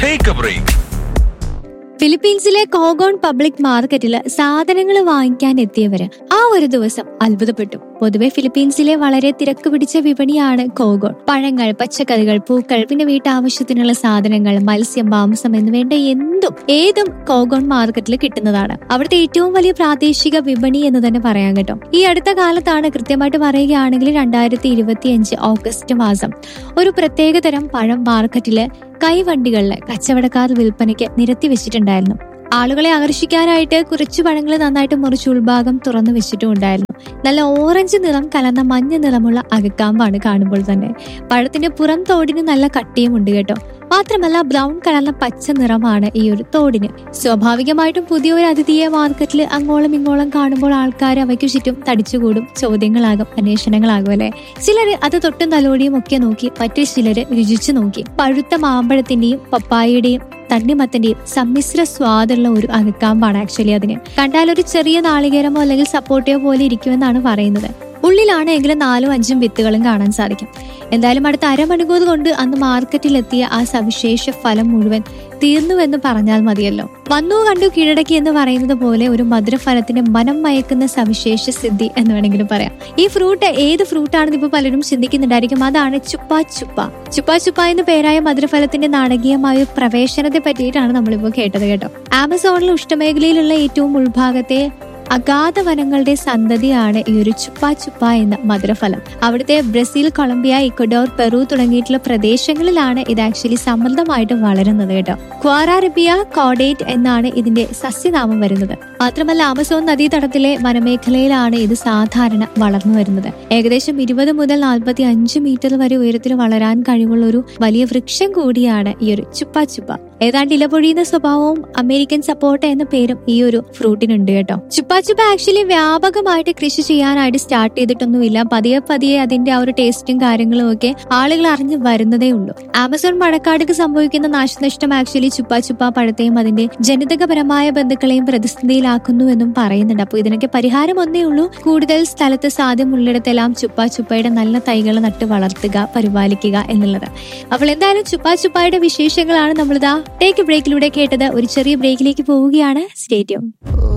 Take a break. ഫിലിപ്പീൻസിലെ Cogon public മാർക്കറ്റിൽ സാധനങ്ങൾ വാങ്ങിക്കാൻ എത്തിയവര് ആ ഒരു ദിവസം അത്ഭുതപ്പെട്ടു പൊതുവെ ഫിലിപ്പീൻസിലെ വളരെ തിരക്ക് പിടിച്ച വിപണിയാണ് കോഗോൺ പഴങ്ങൾ പച്ചക്കറികൾ പൂക്കൾ പിന്നെ വീട്ടാവശ്യത്തിനുള്ള സാധനങ്ങൾ മത്സ്യം മാംസം എന്ന് വേണ്ട എന്തും ഏതും കോഗോൺ മാർക്കറ്റിൽ കിട്ടുന്നതാണ് അവിടുത്തെ ഏറ്റവും വലിയ പ്രാദേശിക വിപണി എന്ന് തന്നെ പറയാൻ കേട്ടോ ഈ അടുത്ത കാലത്താണ് കൃത്യമായിട്ട് പറയുകയാണെങ്കിൽ രണ്ടായിരത്തി ഇരുപത്തി അഞ്ച് ഓഗസ്റ്റ് മാസം ഒരു പ്രത്യേകതരം പഴം മാർക്കറ്റില് കൈവണ്ടികളില് കച്ചവടക്കാർ വിൽപ്പനയ്ക്ക് നിരത്തി വെച്ചിട്ടുണ്ടായിരുന്നു ആളുകളെ ആകർഷിക്കാനായിട്ട് കുറച്ചു പഴങ്ങൾ നന്നായിട്ട് മുറിച്ച് ഉൾഭാഗം തുറന്നു വെച്ചിട്ടും ഉണ്ടായിരുന്നു നല്ല ഓറഞ്ച് നിറം കലർന്ന മഞ്ഞ നിറമുള്ള അകക്കാമ്പാണ് കാണുമ്പോൾ തന്നെ പഴത്തിന്റെ പുറം തോടിന് നല്ല കട്ടിയും ഉണ്ട് കേട്ടോ മാത്രമല്ല ബ്രൗൺ കളറിലെ പച്ച നിറമാണ് ഈ ഒരു തോടിന് സ്വാഭാവികമായിട്ടും പുതിയ ഒരു അതിഥിയെ മാർക്കറ്റിൽ അങ്ങോളം ഇങ്ങോളം കാണുമ്പോൾ ആൾക്കാർ അവയ്ക്കു ചുറ്റും തടിച്ചുകൂടും ചോദ്യങ്ങളാകും അന്വേഷണങ്ങളാകും അല്ലെ ചിലര് അത് തൊട്ടും തലോടിയും ഒക്കെ നോക്കി മറ്റു ചിലര് രുചിച്ചു നോക്കി പഴുത്ത മാമ്പഴത്തിന്റെയും പപ്പായയുടെയും തണ്ണിമത്തന്റെയും സമ്മിശ്ര സ്വാദുള്ള ഒരു അകക്കാമ്പാണ് ആക്ച്വലി അതിന് കണ്ടാൽ ഒരു ചെറിയ നാളികേരമോ അല്ലെങ്കിൽ സപ്പോർട്ടയോ പോലെ ഇരിക്കുമെന്നാണ് പറയുന്നത് ഉള്ളിലാണെങ്കിലും നാലും അഞ്ചും വിത്തുകളും കാണാൻ സാധിക്കും എന്തായാലും അടുത്ത അരമണിക്കൂർ കൊണ്ട് അന്ന് മാർക്കറ്റിലെത്തിയ ആ സവിശേഷ ഫലം മുഴുവൻ തീർന്നുവെന്ന് പറഞ്ഞാൽ മതിയല്ലോ വന്നു കണ്ടു കീഴടക്കി എന്ന് പറയുന്നത് പോലെ ഒരു മധുരഫലത്തിന്റെ മനം മയക്കുന്ന സവിശേഷ സിദ്ധി എന്ന് വേണമെങ്കിലും പറയാം ഈ ഫ്രൂട്ട് ഏത് ഫ്രൂട്ടാണെന്ന് ഇപ്പൊ പലരും ചിന്തിക്കുന്നുണ്ടായിരിക്കും അതാണ് ചുപ്പ ചുപ്പ ചുപ്പ ചുപ്പ എന്ന പേരായ മധുരഫലത്തിന്റെ നാടകീയമായ ഒരു പ്രവേശനത്തെ പറ്റിയിട്ടാണ് നമ്മളിപ്പോ കേട്ടത് കേട്ടോ ആമസോണിൽ ഉഷ്ണമേഖലയിലുള്ള ഏറ്റവും ഉൾഭാഗത്തെ അഗാധ വനങ്ങളുടെ സന്തതിയാണ് ഈ ഒരു ചുപ്പ ചുപ്പ എന്ന മധുരഫലം അവിടുത്തെ ബ്രസീൽ കൊളംബിയ ഇക്വഡോർ പെറു തുടങ്ങിയിട്ടുള്ള പ്രദേശങ്ങളിലാണ് ഇത് ആക്ച്വലി സമൃദ്ധമായിട്ട് വളരുന്നത് കേട്ടോ ക്വാറാറിബിയ കോഡേറ്റ് എന്നാണ് ഇതിന്റെ സസ്യനാമം വരുന്നത് മാത്രമല്ല ആമസോൺ നദീതടത്തിലെ വനമേഖലയിലാണ് ഇത് സാധാരണ വളർന്നു വരുന്നത് ഏകദേശം ഇരുപത് മുതൽ നാൽപ്പത്തി അഞ്ച് മീറ്റർ വരെ ഉയരത്തിൽ വളരാൻ കഴിവുള്ള ഒരു വലിയ വൃക്ഷം കൂടിയാണ് ഈ ഒരു ചുപ്പ ചുപ്പ ഏതാണ്ട് ഇലപൊഴിയുന്ന സ്വഭാവവും അമേരിക്കൻ സപ്പോർട്ട എന്ന പേരും ഈ ഒരു ഫ്രൂട്ടിനുണ്ട് കേട്ടോ ചുപ്പ ചുപ്പ ആക്ച്വലി വ്യാപകമായിട്ട് കൃഷി ചെയ്യാനായിട്ട് സ്റ്റാർട്ട് ചെയ്തിട്ടൊന്നുമില്ല പതിയെ പതിയെ അതിന്റെ ആ ഒരു ടേസ്റ്റും കാര്യങ്ങളും ഒക്കെ ആളുകൾ അറിഞ്ഞു വരുന്നതേ ഉള്ളൂ ആമസോൺ മഴക്കാടുക്ക് സംഭവിക്കുന്ന നാശനഷ്ടം ആക്ച്വലി ചുപ്പ ചുപ്പ പഴത്തെയും അതിന്റെ ജനിതകപരമായ ബന്ധുക്കളെയും പ്രതിസന്ധിയിലാക്കുന്നുവെന്നും പറയുന്നുണ്ട് അപ്പോൾ ഇതിനൊക്കെ പരിഹാരം ഒന്നേ ഉള്ളൂ കൂടുതൽ സ്ഥലത്ത് സാധ്യമുള്ളിടത്തെല്ലാം ചുപ്പ ചുപ്പയുടെ നല്ല തൈകൾ നട്ട് വളർത്തുക പരിപാലിക്കുക എന്നുള്ളത് അപ്പോൾ എന്തായാലും ചുപ്പ ചുപ്പായുടെ വിശേഷങ്ങളാണ് നമ്മളിതാ ടേക്ക് ബ്രേക്കിലൂടെ കേട്ടത് ഒരു ചെറിയ ബ്രേക്കിലേക്ക് പോവുകയാണ് സ്റ്റേഡിയം